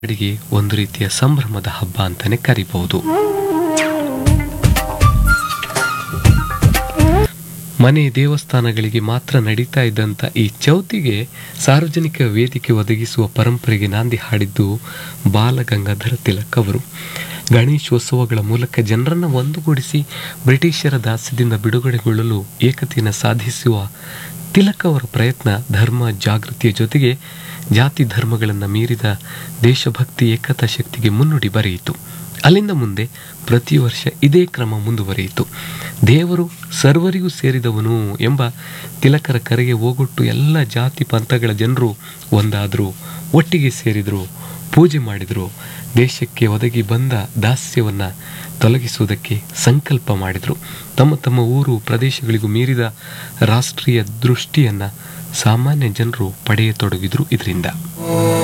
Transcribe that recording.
ಅಡಿಗೆ ಒಂದು ರೀತಿಯ ಸಂಭ್ರಮದ ಹಬ್ಬ ಅಂತಾನೆ ಕರಿಬಹುದು ಮನೆ ದೇವಸ್ಥಾನಗಳಿಗೆ ಮಾತ್ರ ನಡೀತಾ ಇದ್ದಂಥ ಈ ಚೌತಿಗೆ ಸಾರ್ವಜನಿಕ ವೇದಿಕೆ ಒದಗಿಸುವ ಪರಂಪರೆಗೆ ನಾಂದಿ ಹಾಡಿದ್ದು ಬಾಲಗಂಗಾಧರ ತಿಲಕ್ ಅವರು ಗಣೇಶೋತ್ಸವಗಳ ಮೂಲಕ ಜನರನ್ನು ಒಂದುಗೂಡಿಸಿ ಬ್ರಿಟಿಷರ ದಾಸ್ಯದಿಂದ ಬಿಡುಗಡೆಗೊಳ್ಳಲು ಏಕತೆಯನ್ನು ಸಾಧಿಸುವ ತಿಲಕ್ ಅವರ ಪ್ರಯತ್ನ ಧರ್ಮ ಜಾಗೃತಿಯ ಜೊತೆಗೆ ಜಾತಿ ಧರ್ಮಗಳನ್ನು ಮೀರಿದ ದೇಶಭಕ್ತಿ ಏಕತಾ ಶಕ್ತಿಗೆ ಮುನ್ನುಡಿ ಬರೆಯಿತು ಅಲ್ಲಿಂದ ಮುಂದೆ ಪ್ರತಿ ವರ್ಷ ಇದೇ ಕ್ರಮ ಮುಂದುವರಿಯಿತು ದೇವರು ಸರ್ವರಿಗೂ ಸೇರಿದವನು ಎಂಬ ತಿಲಕರ ಕರೆಗೆ ಹೋಗೊಟ್ಟು ಎಲ್ಲ ಜಾತಿ ಪಂಥಗಳ ಜನರು ಒಂದಾದರು ಒಟ್ಟಿಗೆ ಸೇರಿದರು ಪೂಜೆ ಮಾಡಿದರು ದೇಶಕ್ಕೆ ಒದಗಿ ಬಂದ ದಾಸ್ಯವನ್ನು ತೊಲಗಿಸುವುದಕ್ಕೆ ಸಂಕಲ್ಪ ಮಾಡಿದರು ತಮ್ಮ ತಮ್ಮ ಊರು ಪ್ರದೇಶಗಳಿಗೂ ಮೀರಿದ ರಾಷ್ಟ್ರೀಯ ದೃಷ್ಟಿಯನ್ನು ಸಾಮಾನ್ಯ ಜನರು ಪಡೆಯತೊಡಗಿದ್ರು ಇದರಿಂದ